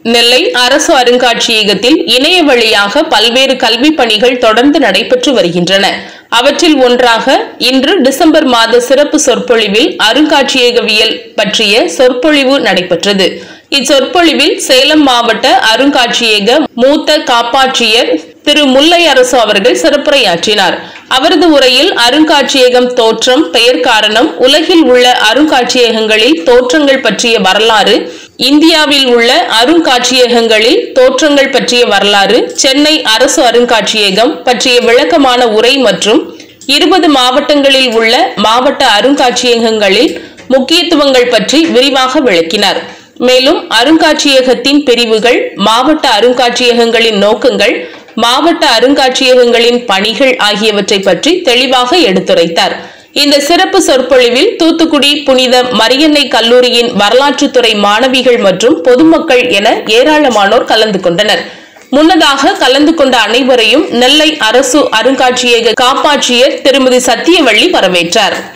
நெல்லை அரசு அருங்காட்சியகத்தில் இணைய வழியாக பல்வேறு கல்வி பணிகள் தொடர்ந்து நடைபெற்று வருகின்றன அவற்றில் ஒன்றாக இன்று டிசம்பர் மாத சிறப்பு சொற்பொழிவில் அருங்காட்சியகவியல் பற்றிய சொற்பொழிவு நடைபெற்றது இச்சொற்பொழிவில் சேலம் மாவட்ட அருங்காட்சியக மூத்த காப்பாட்சியர் திரு முல்லை அரசு அவர்கள் சிறப்புரையாற்றினார் அவரது உரையில் அருங்காட்சியகம் தோற்றம் பெயர் காரணம் உலகில் உள்ள அருங்காட்சியகங்களில் தோற்றங்கள் பற்றிய வரலாறு இந்தியாவில் உள்ள அருங்காட்சியகங்களில் தோற்றங்கள் பற்றிய வரலாறு சென்னை அரசு அருங்காட்சியகம் பற்றிய விளக்கமான உரை மற்றும் இருபது மாவட்டங்களில் உள்ள மாவட்ட அருங்காட்சியகங்களில் முக்கியத்துவங்கள் பற்றி விரிவாக விளக்கினார் மேலும் அருங்காட்சியகத்தின் பிரிவுகள் மாவட்ட அருங்காட்சியகங்களின் நோக்கங்கள் மாவட்ட அருங்காட்சியகங்களின் பணிகள் ஆகியவற்றை பற்றி தெளிவாக எடுத்துரைத்தார் இந்த சிறப்பு சொற்பொழிவில் தூத்துக்குடி புனித மரியன்னை கல்லூரியின் வரலாற்றுத்துறை மாணவிகள் மற்றும் பொதுமக்கள் என ஏராளமானோர் கலந்து கொண்டனர் முன்னதாக கலந்து கொண்ட அனைவரையும் நெல்லை அரசு அருங்காட்சியக காப்பாட்சியர் திருமதி சத்தியவள்ளி வரவேற்றார்